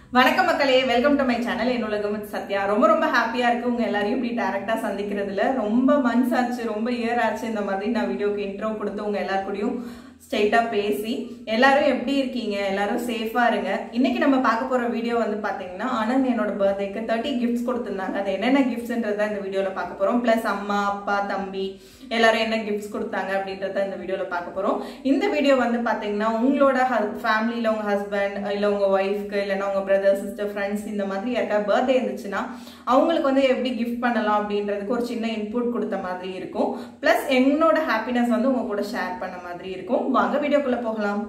வணக்கம் மக்களே welcome to my channel என்னோட கமித் சத்யா ரொம்ப ரொம்ப ஹாப்பியா இருக்கு உங்க எல்லாரையும் இப்படி டைரக்டா சந்திக்கிறதுல ரொம்ப மந்த்ஸ் ஆச்சு ரொம்ப இயர் ஆச்சு இந்த மாதிரி நான் வீடியோக்கு இன்ட்ரோ கொடுத்து உங்க எல்லார் கூடயும் ஸ்ட்ரெயிட்டா பேசி எல்லாரும் எப்படி இருக்கீங்க எல்லாரும் சேஃபா இருங்க இன்னைக்கு நம்ம பார்க்க போற வீடியோ வந்து பாத்தீங்கன்னா ஆனந்த் என்னோட பர்த்டேக்கு தேர்ட்டி கிஃப்ட்ஸ் கொடுத்திருந்தாங்க அது என்னென்ன கிஃப்ட்ஸ்ன்றத இந்த வீடியோல பார்க்க போறோம் பிளஸ் அம்மா அப்பா தம்பி எல்லாரும் என்ன கிஃப்ட்ஸ் கொடுத்தாங்க அப்படின்றத இந்த வீடியோல பார்க்க போறோம் இந்த வீடியோ வந்து பாத்தீங்கன்னா உங்களோட ஃபேமிலியில உங்க ஹஸ்பண்ட் இல்ல உங்க ஒய்ஃப்க்கு இல்லைன்னா உங்க பிரதர் சிஸ்டர் ஃப்ரெண்ட்ஸ் இந்த மாதிரி யாருக்கா பர்த்டே இருந்துச்சுன்னா அவங்களுக்கு வந்து எப்படி கிஃப்ட் பண்ணலாம் அப்படின்றதுக்கு ஒரு சின்ன இன்புட் கொடுத்த மாதிரி இருக்கும் பிளஸ் என்னோட ஹாப்பினஸ் வந்து உங்க கூட ஷேர் பண்ண மாதிரி இருக்கும் வாங்க வீடியோக்குள்ள போகலாம்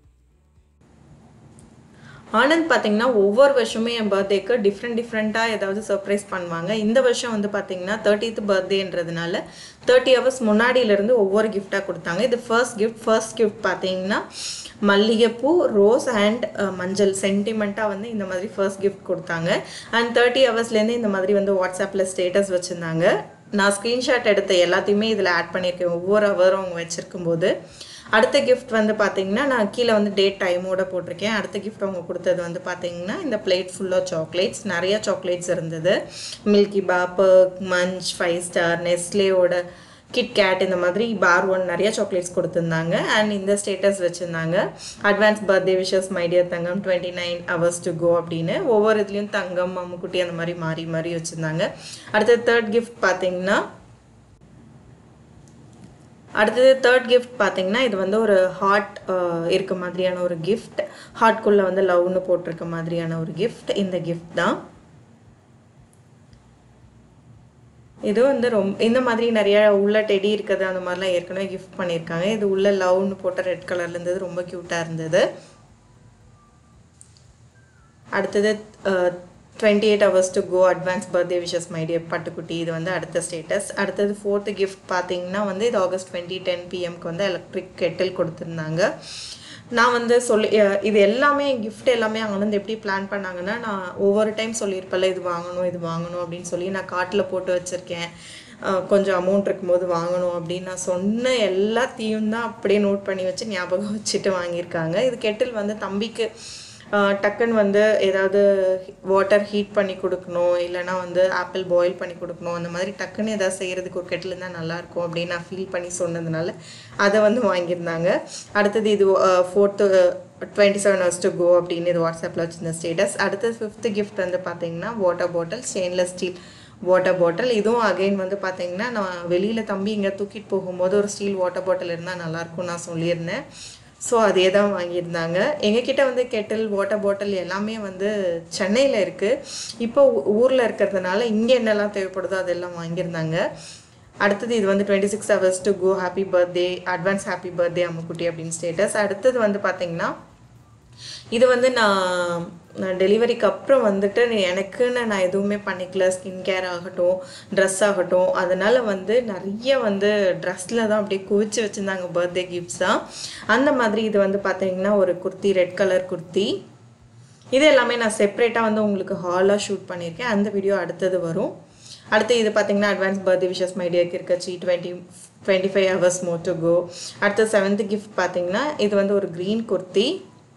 ஆனந்த் பார்த்தீங்கன்னா ஒவ்வொரு வருஷமும் என் பர்த்டேக்கு டிஃப்ரெண்ட் டிஃப்ரெண்ட்டாக ஏதாவது சர்ப்ரைஸ் பண்ணுவாங்க இந்த வருஷம் வந்து பார்த்தீங்கன்னா தேர்ட்டித் பர்த்டேன்றதுனால தேர்ட்டி ஹவர்ஸ் முன்னாடியிலேருந்து ஒவ்வொரு கிஃப்டாக கொடுத்தாங்க இது ஃபர்ஸ்ட் கிஃப்ட் ஃபர்ஸ்ட் கிஃப்ட் பார்த்தீங்கன்னா மல்லிகைப்பூ ரோஸ் அண்ட் மஞ்சள் சென்டிமெண்ட்டாக வந்து இந்த மாதிரி ஃபர்ஸ்ட் கிஃப்ட் கொடுத்தாங்க அண்ட் தேர்ட்டி ஹவர்ஸ்லேருந்து இந்த மாதிரி வந்து வாட்ஸ்அப்பில் ஸ்டேட்டஸ் வச்சுருந்தாங்க நான் ஸ்க்ரீன்ஷாட் எடுத்த எல்லாத்தையுமே இதில் ஆட் பண்ணியிருக்கேன் ஒவ்வொரு ஹவரும் அவங்க வச்சுருக்கும் போது அடுத்த கிஃப்ட் வந்து பார்த்தீங்கன்னா நான் கீழே வந்து டேட் டைமோட போட்டிருக்கேன் அடுத்த கிஃப்ட் அவங்க கொடுத்தது வந்து பார்த்தீங்கன்னா இந்த பிளேட் ஃபுல்லாக சாக்லேட்ஸ் நிறைய சாக்லேட்ஸ் இருந்தது milky bar Perk Munch Five Star நெஸ்லேயோட கிட் கேட் இந்த மாதிரி பார் ஒன் நிறைய சாக்லேட்ஸ் கொடுத்துருந்தாங்க அண்ட் இந்த ஸ்டேட்டஸ் வச்சுருந்தாங்க அட்வான்ஸ் பர்த்டே விஷஸ் மைடியர் தங்கம் twenty nine hours to go அப்படின்னு ஒவ்வொரு இதுலேயும் தங்கம் அம்முக்குட்டி அந்த மாதிரி மாறி மாறி வச்சுருந்தாங்க அடுத்த தேர்ட் கிஃப்ட் பார்த்தீங்கன்னா அடுத்தது தேர்ட் கிஃப்ட் பார்த்தீங்கன்னா இது வந்து ஒரு ஹார்ட் இருக்க மாதிரியான ஒரு கிஃப்ட் ஹார்ட்குள்ளே வந்து லவ்னு போட்டிருக்க மாதிரியான ஒரு கிஃப்ட் இந்த கிஃப்ட் தான் இது வந்து ரொம்ப இந்த மாதிரி நிறைய உள்ள டெடி இருக்குது அந்த மாதிரிலாம் ஏற்கனவே கிஃப்ட் பண்ணியிருக்காங்க இது உள்ள லவ்னு போட்ட ரெட் கலர்ல இருந்தது ரொம்ப க்யூட்டாக இருந்தது அடுத்தது twenty eight hours to go advance birthday wishes my dear பட்டுக்குட்டி இது வந்து அடுத்த ஸ்டேட்டஸ் அடுத்தது ஃபோர்த்து கிஃப்ட் பார்த்தீங்கன்னா வந்து இது ஆகஸ்ட் டுவெண்ட்டி டென் பிஎம்க்கு வந்து எலக்ட்ரிக் கெட்டில் கொடுத்துருந்தாங்க நான் வந்து சொல்லி இது எல்லாமே கிஃப்ட் எல்லாமே அவங்க வந்து எப்படி பிளான் பண்ணாங்கன்னா நான் ஒவ்வொரு டைம் சொல்லியிருப்பேன்ல இது வாங்கணும் இது வாங்கணும் அப்படின்னு சொல்லி நான் காட்டில் போட்டு வச்சுருக்கேன் கொஞ்சம் அமௌண்ட் இருக்கும்போது வாங்கணும் அப்படின்னு நான் சொன்ன எல்லாத்தையும் தான் அப்படியே நோட் பண்ணி வச்சு ஞாபகம் வச்சுட்டு வாங்கியிருக்காங்க இது கெட்டில் வந்து தம்பிக்கு டக்குன்னு வந்து ஏதாவது வாட்டர் ஹீட் பண்ணி கொடுக்கணும் இல்லைனா வந்து ஆப்பிள் பாயில் பண்ணி கொடுக்கணும் அந்த மாதிரி டக்குன்னு ஏதாவது செய்கிறதுக்கு ஒரு கெட்டில் இருந்தால் நல்லாயிருக்கும் அப்படின்னு நான் ஃபீல் பண்ணி சொன்னதுனால அதை வந்து வாங்கியிருந்தாங்க அடுத்தது இது fourth twenty seven hours to go அப்படின்னு இது வாட்ஸ்அப்பில் வச்சுருந்த ஸ்டேட்டஸ் அடுத்தது ஃபிஃப்த்து கிஃப்ட் வந்து பார்த்தீங்கன்னா water bottle stainless steel water bottle இதுவும் அகைன் வந்து பார்த்தீங்கன்னா நான் வெளியில் தம்பி இங்கே தூக்கிட்டு போகும்போது ஒரு ஸ்டீல் வாட்டர் பாட்டில் இருந்தால் நல்லாயிருக்கும் நான் சொல்லியிருந்தேன் ஸோ அதே தான் வாங்கியிருந்தாங்க எங்ககிட்ட வந்து கெட்டில் வாட்டர் பாட்டில் எல்லாமே வந்து சென்னையில் இருக்குது இப்போ ஊரில் இருக்கிறதுனால இங்கே என்னெல்லாம் தேவைப்படுதோ அதெல்லாம் வாங்கியிருந்தாங்க அடுத்தது இது வந்து twenty six hours to go happy birthday advance happy birthday அம்முக்குட்டி அப்படின்னு ஸ்டேட்டஸ் அடுத்தது வந்து பார்த்திங்கன்னா இது வந்து நான் நான் டெலிவரிக்கு அப்புறம் வந்துட்டு எனக்குன்னு நான் எதுவுமே பண்ணிக்கல ஸ்கின் கேர் ஆகட்டும் ட்ரெஸ் ஆகட்டும் அதனால் வந்து நிறைய வந்து ட்ரெஸ்ஸில் தான் அப்படியே குவிச்சு வச்சுருந்தாங்க பர்த்டே கிஃப்ட்ஸ் தான் அந்த மாதிரி இது வந்து பார்த்தீங்கன்னா ஒரு குர்த்தி ரெட் கலர் குர்த்தி இது எல்லாமே நான் செப்ரேட்டாக வந்து உங்களுக்கு ஹாலாக ஷூட் பண்ணியிருக்கேன் அந்த வீடியோ அடுத்தது வரும் அடுத்து இது பார்த்தீங்கன்னா அட்வான்ஸ் பர்த்டே விஷஸ் மைடியாக்கு இருக்கச்சி twenty twenty five hours more to go அடுத்த செவன்த் கிஃப்ட் பார்த்தீங்கன்னா இது வந்து ஒரு க்ரீன் குர்த்தி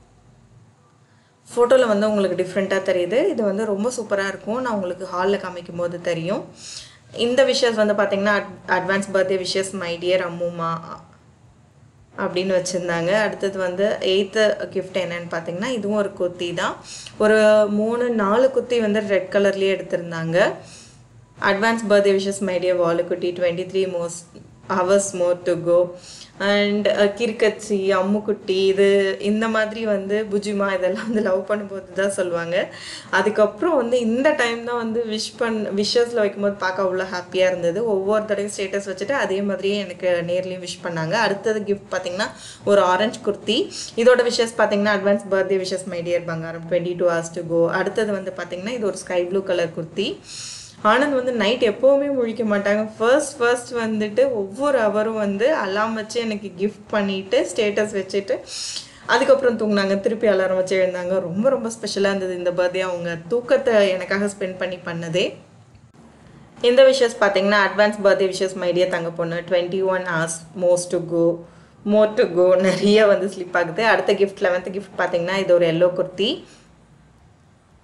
ஃபோட்டோவில் வந்து உங்களுக்கு டிஃப்ரெண்ட்டாக தெரியுது இது வந்து ரொம்ப சூப்பராக இருக்கும் நான் உங்களுக்கு ஹாலில் காமிக்கும் போது தெரியும் இந்த விஷஸ் வந்து பார்த்திங்கன்னா advance birthday wishes my dear அம்முமா அப்படின்னு வச்சுருந்தாங்க அடுத்தது வந்து எயித்து கிஃப்ட் என்னன்னு பார்த்தீங்கன்னா இதுவும் ஒரு குர்த்தி தான் ஒரு மூணு நாலு குர்த்தி வந்து ரெட் கலர்லேயே எடுத்திருந்தாங்க அட்வான்ஸ் பர்த்டே விஷஸ் மைடியர் வாலுக்குட்டி twenty three most hours more to go and கிரிக்கச்சி அம்முக்குட்டி இது இந்த மாதிரி வந்து புஜிமா இதெல்லாம் வந்து லவ் பண்ணும்போது தான் சொல்லுவாங்க அதுக்கப்புறம் வந்து இந்த டைம் தான் வந்து விஷ் பண் விஷஸில் வைக்கும்போது பார்க்க அவ்வளோ ஹாப்பியாக இருந்தது ஒவ்வொரு தடையும் ஸ்டேட்டஸ் வச்சுட்டு அதே மாதிரியே எனக்கு நேர்லேயும் விஷ் பண்ணாங்க அடுத்தது கிஃப்ட் பார்த்தீங்கன்னா ஒரு ஆரஞ்சு குர்த்தி இதோட விஷஸ் பார்த்தீங்கன்னா அட்வான்ஸ் பர்த்டே விஷஸ் மைடியர் பங்காரம் twenty two hours to go அடுத்தது வந்து பார்த்தீங்கன்னா இது ஒரு sky blue colour kurti Anand வந்து நைட் எப்போவுமே முழிக்க மாட்டாங்க ஃபர்ஸ்ட் ஃபர்ஸ்ட் வந்துட்டு ஒவ்வொரு அவரும் வந்து அலாம் வச்சு எனக்கு கிஃப்ட் பண்ணிட்டு ஸ்டேட்டஸ் வச்சுட்டு அதுக்கப்புறம் தூங்கினாங்க திருப்பி அலாரம் வச்சு எழுந்தாங்க ரொம்ப ரொம்ப ஸ்பெஷலாக இருந்தது இந்த பர்த்டே அவங்க தூக்கத்தை எனக்காக ஸ்பெண்ட் பண்ணி பண்ணதே இந்த விஷஸ் பார்த்தீங்கன்னா அட்வான்ஸ் பர்த்டே விஷஸ் மைடியா தங்க பொண்ணு twenty one hours most to go more to go நிறைய வந்து ஸ்லிப் ஆகுது அடுத்த கிஃப்ட் லெவன்த் கிஃப்ட் பார்த்தீங்கன்னா இது ஒரு எல்லோ குர்த்தி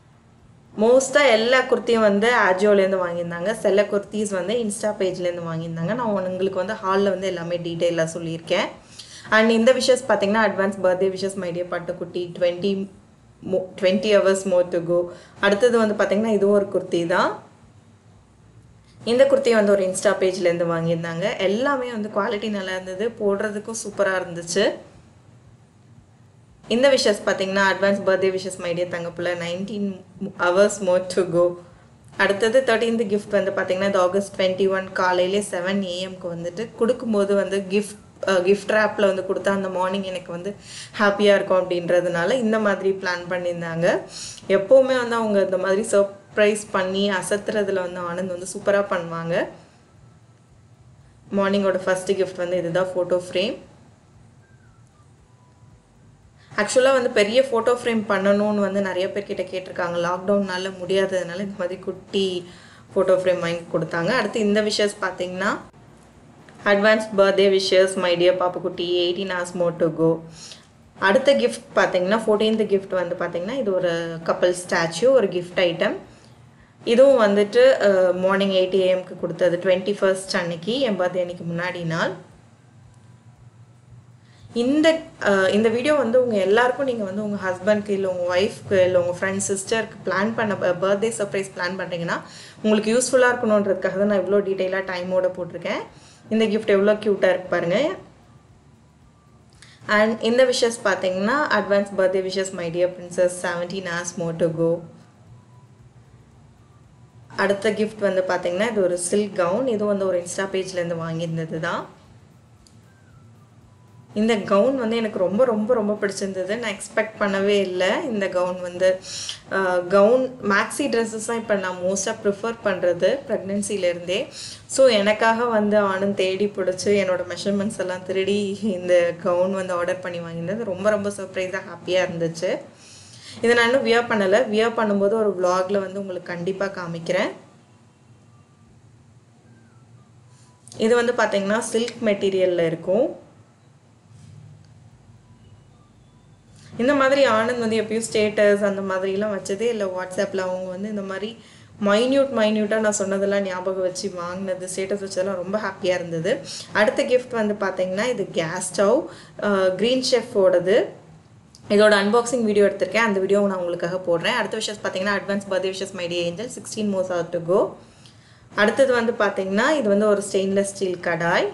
மோஸ்ட்டாக எல்லா குர்த்தியும் வந்து ஆஜியோலேருந்து வாங்கியிருந்தாங்க சில குர்த்திஸ் வந்து இன்ஸ்டா பேஜ்லேருந்து வாங்கியிருந்தாங்க நான் உங்களுக்கு வந்து ஹாலில் வந்து எல்லாமே டீட்டெயிலாக சொல்லியிருக்கேன் அண்ட் இந்த விஷஸ் பார்த்தீங்கன்னா அட்வான்ஸ் பர்த்டே விஷஸ் மைடிய பட்டுக்குட்டி twenty more twenty hours more to go அடுத்தது வந்து பார்த்தீங்கன்னா இதுவும் ஒரு குர்த்தி தான் இந்த குர்த்தியை வந்து ஒரு இன்ஸ்டா பேஜ்லேருந்து வாங்கியிருந்தாங்க எல்லாமே வந்து குவாலிட்டி நல்லா இருந்தது போடுறதுக்கும் சூப்பராக இருந்துச்சு இந்த விஷஸ் பார்த்தீங்கன்னா அட்வான்ஸ் பர்த்டே விஷஸ் மைடிய தங்கப்புல nineteen hours more to go அடுத்தது தேர்ட்டீன்த் கிஃப்ட் வந்து பார்த்தீங்கன்னா இது ஆகஸ்ட் டுவெண்ட்டி ஒன் காலையிலே செவன் ஏஎம்க்கு வந்துட்டு கொடுக்கும்போது வந்து கிஃப்ட் கிஃப்ட் ரேப்பில் வந்து கொடுத்தா அந்த மார்னிங் எனக்கு வந்து ஹாப்பியாக இருக்கும் அப்படின்றதுனால இந்த மாதிரி பிளான் பண்ணியிருந்தாங்க எப்போவுமே வந்து அவங்க இந்த மாதிரி சர்ப்ரைஸ் பண்ணி அசத்துறதுல வந்து ஆனந்த் வந்து சூப்பராக பண்ணுவாங்க மார்னிங்கோட ஃபர்ஸ்ட் கிஃப்ட் வந்து இதுதான் ஃபோட்டோ ஃப்ரேம் ஆக்சுவலாக வந்து பெரிய ஃபோட்டோ ஃப்ரேம் பண்ணணும்னு வந்து நிறைய பேர்கிட்ட கேட்டிருக்காங்க லாக்டவுன்னால முடியாததுனால இந்த மாதிரி குட்டி ஃபோட்டோ ஃப்ரேம் வாங்கி கொடுத்தாங்க அடுத்து இந்த விஷஸ் பார்த்தீங்கன்னா advance birthday wishes my dear பாப்புக்குட்டி eighteen hours more to go அடுத்த கிஃப்ட் பார்த்தீங்கன்னா ஃபோர்டீன்த் கிஃப்ட் வந்து பார்த்தீங்கன்னா இது ஒரு கப்பல் ஸ்டாச்சு ஒரு கிஃப்ட் ஐட்டம் இதுவும் வந்துட்டு மார்னிங் எயிட் ஏஎம்க்கு கொடுத்தது டுவெண்ட்டி ஃபர்ஸ்ட் அன்னைக்கு என் பர்த்டே அன்னைக்கு முன்னாடி நாள் இந்த அஹ், இந்த வீடியோ வந்து உங்கள் எல்லாருக்கும் நீங்கள் வந்து உங்கள் ஹஸ்பண்ட்க்கு இல்லை உங்கள் ஒய்ஃப்க்கு இல்லை உங்கள் ஃப்ரெண்ட்ஸ் சிஸ்டருக்கு பிளான் பண்ண பர்த்டே சர்ப்ரைஸ் பிளான் பண்ணுறீங்கன்னா உங்களுக்கு யூஸ்ஃபுல்லாக இருக்கணுன்றதுக்காக தான் நான் இவ்வளோ டீட்டெயிலாக டைமோட போட்டிருக்கேன் இந்த கிஃப்ட் எவ்வளோ க்யூட்டாக இருக்கு பாருங்க அண்ட் இந்த விஷஸ் பார்த்தீங்கன்னா advance birthday wishes my dear princess seventeen hours more to go அடுத்த கிஃப்ட் வந்து பார்த்தீங்கன்னா இது ஒரு சில்க் கவுன் இது வந்து ஒரு இன்ஸ்டா பேஜ்லேருந்து வாங்கியிருந்தது தான் இந்த கவுன் வந்து எனக்கு ரொம்ப ரொம்ப ரொம்ப பிடிச்சிருந்தது நான் எக்ஸ்பெக்ட் பண்ணவே இல்லை இந்த கவுன் வந்து கவுன் மேக்ஸி ட்ரெஸ்ஸஸ் தான் இப்போ நான் மோஸ்ட்டாக ப்ரிஃபர் பண்ணுறது ப்ரெக்னென்சிலேருந்தே ஸோ எனக்காக வந்து ஆனந்த் தேடி பிடிச்சி என்னோட மெஷர்மெண்ட்ஸ் எல்லாம் திருடி இந்த கவுன் வந்து ஆர்டர் பண்ணி வாங்கியிருந்தது ரொம்ப ரொம்ப சர்ப்ரைஸாக ஹாப்பியாக இருந்துச்சு இதை நான் இன்னும் வியர் பண்ணலை வியர் பண்ணும்போது ஒரு vlogல வந்து உங்களுக்கு கண்டிப்பாக காமிக்கிறேன் இது வந்து பார்த்தீங்கன்னா சில்க் மெட்டீரியலில் இருக்கும் இந்த மாதிரி ஆனந்த் வந்து எப்பயும் ஸ்டேட்டஸ் அந்த மாதிரிலாம் வச்சதே இல்லை வாட்ஸ்அப்பில் அவங்க வந்து இந்த மாதிரி மைன்யூட் மைன்யூட்டாக நான் சொன்னதெல்லாம் ஞாபகம் வச்சு வாங்கினது ஸ்டேட்டஸ் வச்சதெல்லாம் ரொம்ப ஹாப்பியாக இருந்தது அடுத்த கிஃப்ட் வந்து பார்த்தீங்கன்னா இது கேஸ் ஸ்டவ் க்ரீன் ஷெஃபோடது இதோட அன்பாக்சிங் வீடியோ எடுத்திருக்கேன் அந்த வீடியோ நான் உங்களுக்காக போடுறேன் அடுத்த விஷயம் பார்த்தீங்கன்னா advance birthday wishes my dear angel sixteen more hours to go அடுத்தது வந்து பார்த்தீங்கன்னா இது வந்து ஒரு ஸ்டெயின்லெஸ் ஸ்டீல் கடாய்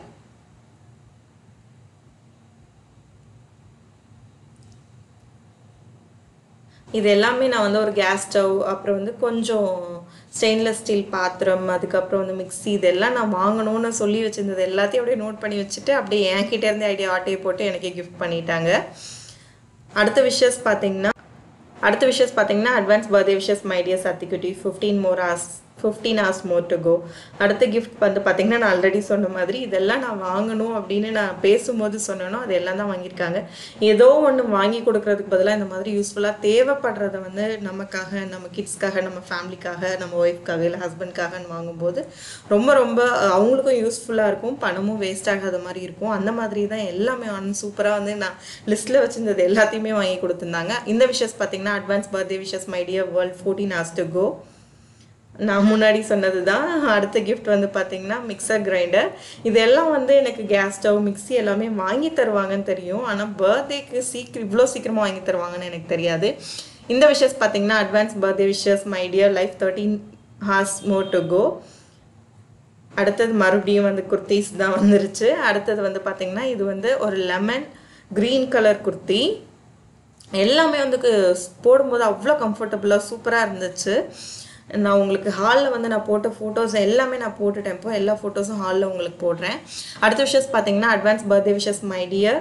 இது எல்லாமே நான் வந்து ஒரு கேஸ் ஸ்டவ் அப்புறம் வந்து கொஞ்சம் ஸ்டெயின்லெஸ் ஸ்டீல் பாத்திரம் அதுக்கப்புறம் வந்து மிக்ஸி இதெல்லாம் நான் வாங்கணும்னு சொல்லி வச்சிருந்தது எல்லாத்தையும் அப்படியே நோட் பண்ணி வச்சுட்டு அப்படியே என்கிட்ட இருந்து ஐடியா ஆட்டையை போட்டு எனக்கு கிஃப்ட் பண்ணிட்டாங்க அடுத்த விஷஸ் பார்த்தீங்கன்னா அடுத்த விஷஸ் பார்த்தீங்கன்னா அட்வான்ஸ் பர்த்டே விஷஸ் மைடியர் சத்திக்குட்டி fifteen more hours fifteen hours more to go அடுத்த கிஃப்ட் வந்து பார்த்தீங்கன்னா நான் ஆல்ரெடி சொன்ன மாதிரி இதெல்லாம் நான் வாங்கணும் அப்படின்னு நான் பேசும்போது சொன்னேனோ அது எல்லாம் தான் வாங்கியிருக்காங்க ஏதோ ஒன்று வாங்கி கொடுக்கறதுக்கு பதிலாக இந்த மாதிரி யூஸ்ஃபுல்லாக தேவைப்படுறத வந்து நமக்காக நம்ம கிட்ஸ்க்காக நம்ம ஃபேமிலிக்காக நம்ம ஒய்ஃப்காக இல்லை ஹஸ்பண்ட்காகன்னு வாங்கும்போது ரொம்ப ரொம்ப அஹ், அவங்களுக்கும் யூஸ்ஃபுல்லாக இருக்கும் பணமும் வேஸ்ட் ஆகாத மாதிரி இருக்கும் அந்த மாதிரி தான் எல்லாமே ஆன் சூப்பராக வந்து நான் லிஸ்ட்டில் வச்சிருந்தது எல்லாத்தையுமே வாங்கி கொடுத்துருந்தாங்க இந்த விஷஸ் பார்த்தீங்கன்னா advance birthday wishes my dear world fourteen hours to go நான் முன்னாடி சொன்னது தான் அடுத்த கிஃப்ட் வந்து பார்த்தீங்கன்னா மிக்சர் கிரைண்டர் இதெல்லாம் வந்து எனக்கு கேஸ் ஸ்டவ் மிக்ஸி எல்லாமே வாங்கி தருவாங்கன்னு தெரியும் ஆனால் பர்த்டேக்கு சீக்கிரம் இவ்வளோ சீக்கிரமாக வாங்கி தருவாங்கன்னு எனக்கு தெரியாது இந்த விஷஸ் பார்த்தீங்கன்னா advance birthday wishes my dear life thirteen hours more to go அடுத்தது மறுபடியும் வந்து குர்த்திஸ் தான் வந்துருச்சு அடுத்தது வந்து பார்த்தீங்கன்னா இது வந்து ஒரு லெமன் க்ரீன் கலர் குர்த்தி எல்லாமே வந்து கு- போடும்போது அவ்வளோ கம்ஃபர்டபுளாக சூப்பராக இருந்துச்சு நான் உங்களுக்கு ஹாலில் வந்து நான் போட்ட ஃபோட்டோஸ் எல்லாமே நான் போட்டுட்டேன் இப்போ எல்லா ஃபோட்டோஸும் ஹாலில் உங்களுக்கு போடுறேன் அடுத்த விஷஸ் பார்த்தீங்கன்னா advance birthday wishes my dear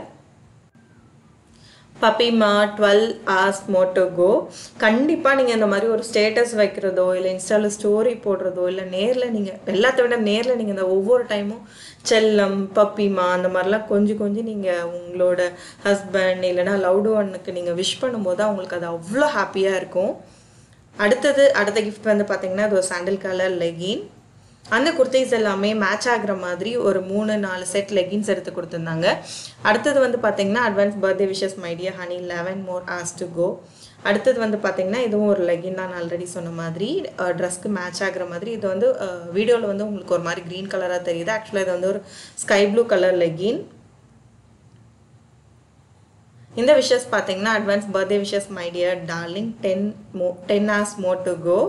பப்பிமா டுவெல் ஹார்ஸ் மோட்டோ கோ கண்டிப்பாக நீங்கள் இந்த மாதிரி ஒரு ஸ்டேட்டஸ் வைக்கிறதோ இல்லை இன்ஸ்டாவில் ஸ்டோரி போடுறதோ இல்லை நேரில் நீங்கள் எல்லாத்த விட நேரில் நீங்கள் இந்த ஒவ்வொரு டைமும் செல்லம் பப்பிமா அந்த மாதிரிலாம் கொஞ்சம் கொஞ்சம் நீங்கள் உங்களோட ஹஸ்பண்ட் இல்லைன்னா லவ்டு ஒன்னுக்கு நீங்கள் விஷ் பண்ணும்போது அவங்களுக்கு அது அவ்வளோ ஹாப்பியாக இருக்கும் அடுத்தது அடுத்த கிஃப்ட் வந்து பார்த்தீங்கன்னா அது ஒரு சாண்டில் கலர் லெகின் அந்த குர்த்திஸ் எல்லாமே மேட்ச் ஆகுற மாதிரி ஒரு மூணு நாலு செட் லெகின்ஸ் எடுத்து கொடுத்துருந்தாங்க அடுத்தது வந்து பார்த்தீங்கன்னா advance birthday wishes my dear honey eleven more hours to go அடுத்தது வந்து பார்த்தீங்கன்னா இதுவும் ஒரு லெகின் தான் ஆல்ரெடி சொன்ன மாதிரி ட்ரெஸ்க்கு மேட்ச் ஆகுற மாதிரி இது வந்து வீடியோவில் வந்து உங்களுக்கு ஒரு மாதிரி க்ரீன் கலராக தெரியுது ஆக்சுவலாக இது வந்து ஒரு ஸ்கை ப்ளூ கலர் லெகின் இந்த விஷஸ் பார்த்தீங்கன்னா advance birthday wishes my dear darling ten more ten hours more to go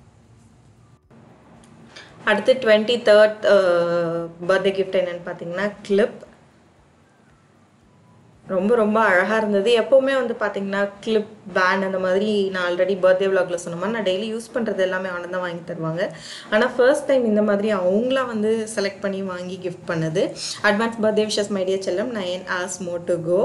அடுத்து டுவெண்ட்டி தேர்ட் பர்த்டே கிஃப்ட் என்னன்னு பார்த்தீங்கன்னா கிளிப் ரொம்ப ரொம்ப அழகாக இருந்தது எப்போவுமே வந்து பார்த்தீங்கன்னா கிளிப் பேண்ட் அந்த மாதிரி நான் ஆல்ரெடி பர்த்டே விலாக்ல சொன்ன மாதிரி நான் டெய்லி யூஸ் பண்ணுறது எல்லாமே ஆனந்தம் வாங்கி தருவாங்க ஆனால் ஃபர்ஸ்ட் டைம் இந்த மாதிரி அவங்களா வந்து செலக்ட் பண்ணி வாங்கி கிஃப்ட் பண்ணது அட்வான்ஸ் பர்த்டே விஷஸ் மைடியா செல்லம் nine hours more to go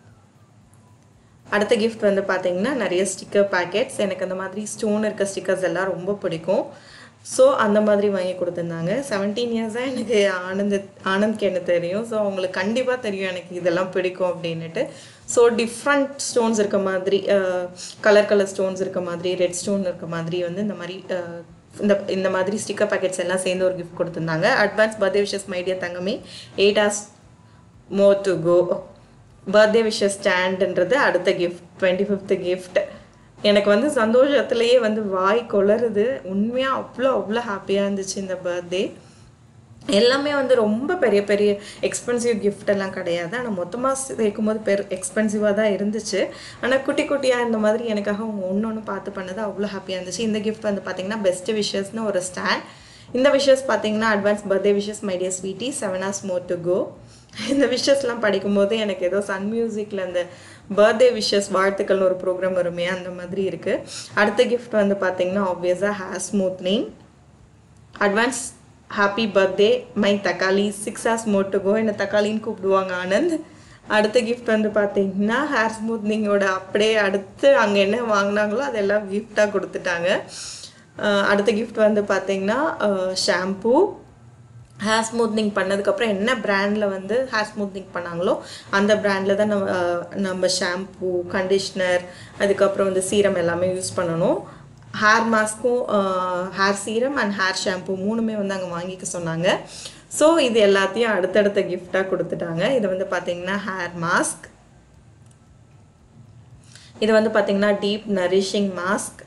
அடுத்த கிஃப்ட் வந்து பார்த்தீங்கன்னா நிறைய ஸ்டிக்கர் பேக்கெட்ஸ் எனக்கு அந்த மாதிரி ஸ்டோன் இருக்க ஸ்டிக்கர்ஸ் எல்லாம் ரொம்ப பிடிக்கும் ஸோ அந்த மாதிரி வாங்கி கொடுத்துருந்தாங்க செவன்டீன் இயர்ஸாக எனக்கு ஆனந்த் ஆனந்த்க்கு என்ன தெரியும் ஸோ அவங்களுக்கு கண்டிப்பாக தெரியும் எனக்கு இதெல்லாம் பிடிக்கும் அப்படின்னுட்டு ஸோ டிஃப்ரெண்ட் ஸ்டோன்ஸ் இருக்க மாதிரி கலர் கலர் ஸ்டோன்ஸ் இருக்க மாதிரி ரெட் ஸ்டோன் இருக்க மாதிரி வந்து இந்த மாதிரி அஹ், இந்த இந்த மாதிரி ஸ்டிக்கர் பேக்கெட்ஸ் எல்லாம் சேர்ந்து ஒரு கிஃப்ட் கொடுத்துருந்தாங்க அட்வான்ஸ் பர்த்டே விஷஸ் மைடியா தங்கமே eight hours more to go birthday wishes ஸ்டாண்டுன்றது அடுத்த கிஃப்ட் டுவெண்ட்டி ஃபிஃப்த்து கிஃப்ட் எனக்கு வந்து சந்தோஷத்துலேயே வந்து வாய் கொளருது உண்மையாக அவ்வளோ அவ்வளோ ஹாப்பியாக இருந்துச்சு இந்த பர்த்டே எல்லாமே வந்து ரொம்ப பெரிய பெரிய எக்ஸ்பென்சிவ் gift எல்லாம் கிடையாது ஆனால் மொத்தமாக சேர்க்கும் போது பெரு எக்ஸ்பென்சிவாக தான் இருந்துச்சு ஆனால் குட்டி குட்டியாக இந்த மாதிரி எனக்காக அவங்க ஒன்று ஒன்று பார்த்து பண்ணது அவ்வளோ ஹாப்பியாக இருந்துச்சு இந்த gift வந்து பார்த்தீங்கன்னா பெஸ்ட் விஷஸ்னு ஒரு ஸ்டாண்ட் இந்த விஷஸ் பார்த்தீங்கன்னா advance birthday wishes my dear sweetie seven hours more to go இந்த விஷஸ்லாம் படிக்கும்போது எனக்கு ஏதோ சன் மியூசிக்கில் அந்த பர்த்டே விஷஸ் வாழ்த்துக்கள்னு ஒரு ப்ரோக்ராம் வருமே அந்த மாதிரி இருக்குது அடுத்த gift வந்து பார்த்தீங்கன்னா ஆப்வியஸாக hair smoothening advance happy birthday my தக்காளி six hours more to go என்ன தக்காளின்னு கூப்பிடுவாங்க ஆனந்த் அடுத்த கிஃப்ட் வந்து பார்த்தீங்கன்னா ஹேர் ஸ்மூத்னிங்கோட அப்படியே அடுத்து அங்கே என்ன வாங்கினாங்களோ அதெல்லாம் கிஃப்டாக கொடுத்துட்டாங்க அஹ் அடுத்த கிஃப்ட் வந்து பார்த்தீங்கன்னா ஷாம்பூ ஹேர் ஸ்மூத்னிங் பண்ணதுக்கப்புறம் என்ன பிராண்டில் வந்து ஹேர் ஸ்மூத்னிங் பண்ணாங்களோ அந்த பிராண்டில் தான் நம்ம அஹ், நம்ம ஷாம்பூ கண்டிஷ்னர் அதுக்கப்புறம் வந்து சீரம் எல்லாமே யூஸ் பண்ணணும் ஹேர் மாஸ்க்கும் hair serum and hair shampoo மூணுமே வந்து அங்கே வாங்கிக்க சொன்னாங்க ஸோ இது எல்லாத்தையும் அடுத்தடுத்த கிஃப்டாக கொடுத்துட்டாங்க இது வந்து பார்த்தீங்கன்னா ஹேர் மாஸ்க் இது வந்து பார்த்தீங்கன்னா டீப் நரிஷிங் மாஸ்க்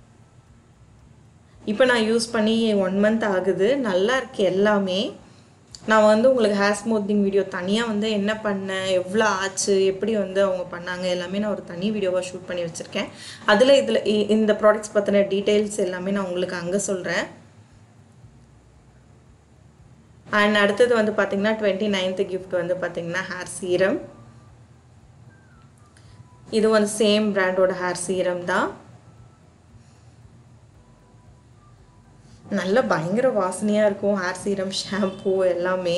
இப்போ நான் யூஸ் பண்ணி ஒன் மந்த் ஆகுது நல்லா இருக்கு எல்லாமே நான் வந்து உங்களுக்கு ஹேர் ஸ்மூத்திங் வீடியோ தனியாக வந்து என்ன பண்ணேன் எவ்வளோ ஆச்சு எப்படி வந்து அவங்க பண்ணாங்க எல்லாமே நான் ஒரு தனி வீடியோவாக ஷூட் பண்ணி வச்சுருக்கேன் அதில் இதில் இந்த ப்ராடக்ட்ஸ் பற்றின டீட்டெயில்ஸ் எல்லாமே நான் உங்களுக்கு அங்கே சொல்கிறேன் அண்ட் அடுத்தது வந்து பார்த்தீங்கன்னா டுவெண்ட்டி நைன்த்து கிஃப்ட் வந்து பார்த்தீங்கன்னா ஹேர் சீரம் இது வந்து சேம் பிராண்டோட ஹேர் சீரம் தான் நல்ல பயங்கர வாசனையாக இருக்கும் ஹேர் சீரம் ஷாம்பூ எல்லாமே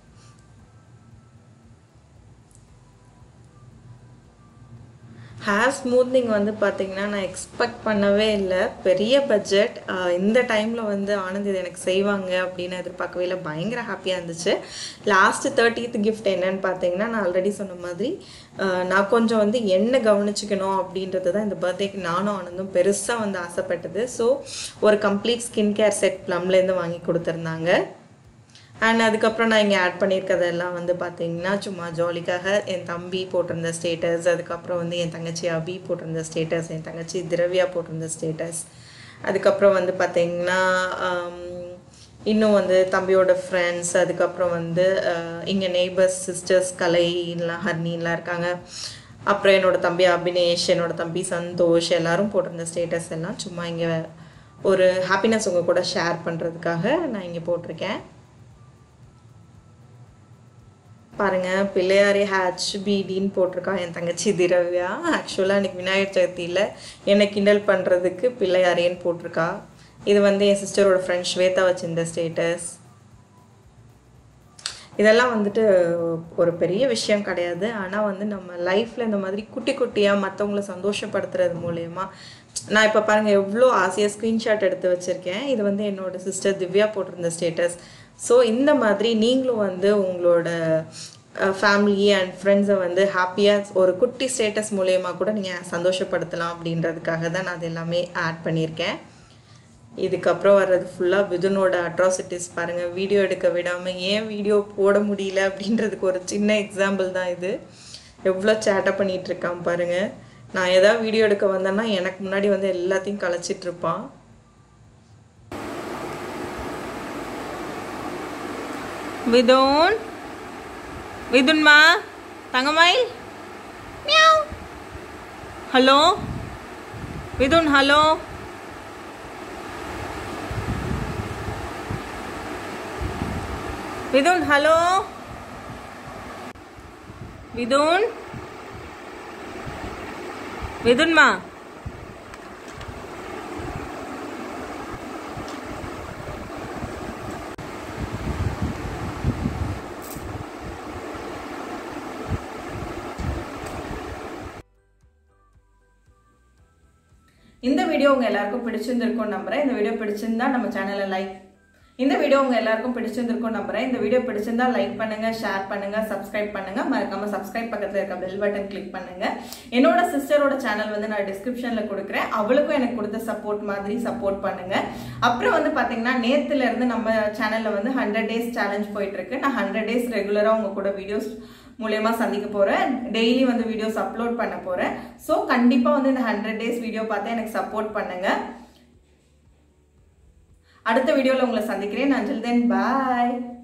ஹேர் ஸ்மூத்னிங் வந்து பார்த்தீங்கன்னா நான் எக்ஸ்பெக்ட் பண்ணவே இல்லை பெரிய பட்ஜெட் இந்த டைமில் வந்து ஆனந்த் இது எனக்கு செய்வாங்க அப்படின்னு எதிர்பார்க்கவே இல்லை பயங்கர ஹாப்பியாக இருந்துச்சு லாஸ்ட்டு தேர்ட்டீத் கிஃப்ட் என்னன்னு பார்த்தீங்கன்னா நான் ஆல்ரெடி சொன்ன மாதிரி ஆஹ் நான் கொஞ்சம் வந்து என்ன கவனிச்சுக்கணும் அப்படின்றது தான் இந்த பர்த்டேக்கு நானும் ஆனந்தும் பெருசாக வந்து ஆசைப்பட்டது ஸோ ஒரு கம்ப்ளீட் ஸ்கின் கேர் செட் ப்ளம்லேருந்து வாங்கி கொடுத்துருந்தாங்க அண்ட் அதுக்கப்புறம் நான் இங்கே ஆட் பண்ணியிருக்கதெல்லாம் வந்து பார்த்தீங்கன்னா சும்மா ஜாலிக்காக என் தம்பி போட்டிருந்த ஸ்டேட்டஸ் அதுக்கப்புறம் வந்து என் தங்கச்சி அபி போட்டிருந்த ஸ்டேட்டஸ் என் தங்கச்சி திரவியா போட்டிருந்த ஸ்டேட்டஸ் அதுக்கப்புறம் வந்து பார்த்தீங்கன்னா ஆம், இன்னும் வந்து தம்பியோட ஃப்ரெண்ட்ஸ் அதுக்கப்புறம் வந்து இங்கே நெய்பர்ஸ் சிஸ்டர்ஸ் கலைலாம் ஹர்னிலாம் இருக்காங்க அப்புறம் என்னோட தம்பி அபினேஷ் என்னோட தம்பி சந்தோஷ் எல்லாரும் போட்டிருந்த ஸ்டேட்டஸ் எல்லாம் சும்மா இங்கே ஒரு ஹாப்பினஸ் உங்கள் கூட ஷேர் பண்ணுறதுக்காக நான் இங்கே போட்டிருக்கேன் பாருங்க பிள்ளையாரே ஹேச் பிடின்னு போட்டிருக்கா என் தங்கச்சி திரவியா ஆக்சுவலாக இன்னைக்கு விநாயகர் சதுர்த்தியில் என்னை கிண்டல் பண்ணுறதுக்கு பிள்ளையாரேன்னு போட்டிருக்கா இது வந்து என் சிஸ்டரோட ஃப்ரெண்ட் ஸ்வேதா வச்சிருந்த ஸ்டேட்டஸ் இதெல்லாம் வந்துட்டு ஒரு பெரிய விஷயம் கிடையாது ஆனால் வந்து நம்ம லைஃப்பில் இந்த மாதிரி குட்டி குட்டியாக மற்றவங்கள சந்தோஷப்படுத்துறது மூலயமா நான் இப்போ பாருங்கள் எவ்வளோ ஆசையாக ஸ்க்ரீன்ஷாட் எடுத்து வச்சுருக்கேன் இது வந்து என்னோட சிஸ்டர் திவ்யா போட்டிருந்த ஸ்டேட்டஸ் ஸோ இந்த மாதிரி நீங்களும் வந்து உங்களோட ஃபேமிலி அண்ட் ஃப்ரெண்ட்ஸை வந்து ஹாப்பியாக ஒரு குட்டி ஸ்டேட்டஸ் மூலயமா கூட நீங்கள் சந்தோஷப்படுத்தலாம் அப்படின்றதுக்காக தான் நான் அது எல்லாமே ஆட் பண்ணியிருக்கேன் இதுக்கப்புறம் வர்றது ஃபுல்லாக விதுனோட அட்ராசிட்டிஸ் பாருங்கள் வீடியோ எடுக்க விடாமல் ஏன் வீடியோ போட முடியல அப்படின்றதுக்கு ஒரு சின்ன எக்ஸாம்பிள் தான் இது எவ்வளோ சேட்டை பண்ணிகிட்டு இருக்கான் பாருங்கள் நான் ஏதாவது வீடியோ எடுக்க வந்தேன்னா எனக்கு முன்னாடி வந்து எல்லாத்தையும் கலைச்சிட்டு இருப்பான் விதுன் விதுன்மா தங்கமயில் meow hello Vidhun hello Vidhun hello Vidhun விதுன்மா இந்த வீடியோ உங்க எல்லாருக்கும் பிடிச்சிருந்திருக்கும் நம்புறேன் இந்த வீடியோ பிடிச்சிருந்தா நம்ம சேனலை லைக் இந்த வீடியோ உங்க எல்லாருக்கும் பிடிச்சிருந்திருக்கும் நம்புறேன் இந்த வீடியோ பிடிச்சிருந்தா லைக் பண்ணுங்க ஷேர் பண்ணுங்க சப்ஸ்கிரைப் பண்ணுங்க மறக்காம சப்ஸ்கிரைப் பக்கத்துல இருக்க பெல் பட்டன் கிளிக் பண்ணுங்க என்னோட சிஸ்டரோட சேனல் வந்து நான் டிஸ்கிரிப்ஷன்ல கொடுக்குறேன் அவளுக்கும் எனக்கு கொடுத்த சப்போர்ட் மாதிரி சப்போர்ட் பண்ணுங்க அப்புறம் வந்து பாத்தீங்கன்னா நேத்துல இருந்து நம்ம சேனல்ல வந்து ஹண்ட்ரட் டேஸ் சேலஞ்ச் போயிட்டு இருக்கு நான் ஹண்ட்ரட் டேஸ் ரெகுலரா உங்க கூட வீடியோஸ் மூலயமா சந்திக்க போறேன் டெய்லி வந்து வீடியோஸ் அப்லோட் பண்ண போறேன் ஸோ கண்டிப்பா வந்து இந்த ஹண்ட்ரட் டேஸ் வீடியோ பார்த்து எனக்கு சப்போர்ட் பண்ணுங்க அடுத்த வீடியோவில் உங்களை சந்திக்கிறேன் அஞ்சல் தென் பாய்